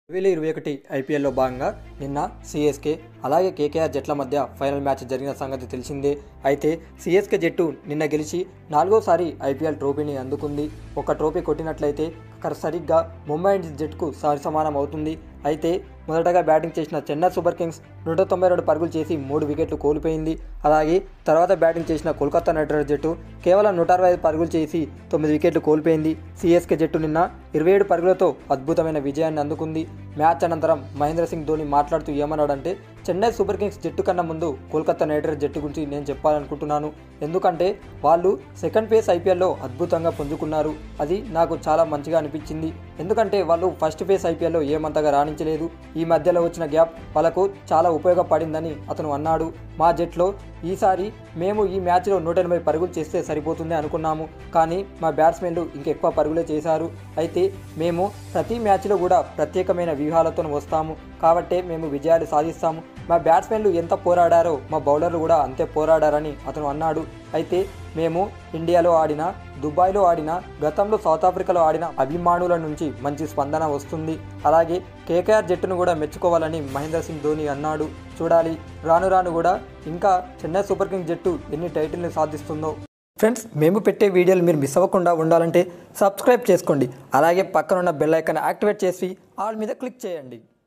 రెండు వేల ఇరవై ఒకటి ఐపీఎల్లో భాగంగా నిన్న సిఎస్కే అలాగే కేకేఆర్ జట్ల మధ్య ఫైనల్ మ్యాచ్ జరిగిన సంగతి తెలిసిందే అయితే సిఎస్కే జట్టు నిన్న గెలిచి నాలుగోసారి ఐపీఎల్ ట్రోఫీని అందుకుంది ఒక ట్రోఫీ కొట్టినట్లయితే కర- సరిగ్గా ముంబై ఇండియన్స్ జట్టుకు సరి సమానం అవుతుంది అయితే మొదటగా బ్యాటింగ్ చేసిన చెన్నై సూపర్ కింగ్స్ నూట తొంభై రెండు పరుగులు చేసి మూడు వికెట్లు కోల్పోయింది అలాగే తర్వాత బ్యాటింగ్ చేసిన కోల్కతా నైట్ రైడర్స్ జట్టు కేవలం నూట అరవై ఐదు పరుగులు చేసి తొమ్మిది వికెట్లు కోల్పోయింది సిఎస్కే జట్టు నిన్న ఇరవై ఏడు పరుగులతో అద్భుతమైన విజయాన్ని అందుకుంది మ్యాచ్ అనంతరం మహేంద్ర సింగ్ ధోని మాట్లాడుతూ ఏమన్నాడంటే చెన్నై సూపర్ కింగ్స్ జట్టు కన్నా ముందు కోల్కతా నైట్ రైడర్స్ జట్టు గురించి నేను చెప్పాలనుకుంటున్నాను ఎందుకంటే వాళ్ళు సెకండ్ ఫేజ్ ఐపీఎల్లో అద్భుతంగా పుంజుకున్నారు అది నాకు చాలా మంచిగా అనిపించింది ఎందుకంటే వాళ్ళు ఫస్ట్ ఫేజ్ ఐపీఎల్లో ఏమంతగా రాణించలేదు ఈ మధ్యలో వచ్చిన గ్యాప్ వాళ్ళకు చాలా ఉపయోగపడిందని అతను అన్నాడు మా జట్లో ఈసారి మేము ఈ మ్యాచ్లో నూట ఎనభై పరుగులు చేస్తే సరిపోతుంది అనుకున్నాము కానీ మా బ్యాట్స్మెన్లు ఇంకెక్కువ పరుగులే చేశారు అయితే మేము ప్రతి మ్యాచ్లో కూడా ప్రత్యేకమైన వ్యూహాలతో వస్తాము కాబట్టే మేము విజయాలు సాధిస్తాము మా బ్యాట్స్మెన్లు ఎంత పోరాడారో మా బౌలర్లు కూడా అంతే పోరాడారని అతను అన్నాడు అయితే మేము ఇండియాలో ఆడిన దుబాయ్లో ఆడిన గతంలో సౌత్ ఆఫ్రికాలో ఆడిన అభిమానుల నుంచి మంచి స్పందన వస్తుంది అలాగే కేకేఆర్ జట్టును కూడా మెచ్చుకోవాలని మహేంద్ర సింగ్ ధోని అన్నాడు చూడాలి రాను రాను కూడా ఇంకా చెన్నై సూపర్ కింగ్స్ జట్టు ఎన్ని టైటిల్ని సాధిస్తుందో ఫ్రెండ్స్ మేము పెట్టే వీడియోలు మీరు మిస్ అవ్వకుండా ఉండాలంటే సబ్స్క్రైబ్ చేసుకోండి అలాగే పక్కనున్న బెల్ ఐకాన్ యాక్టివేట్ చేసి ఆల్ మీద క్లిక్ చేయండి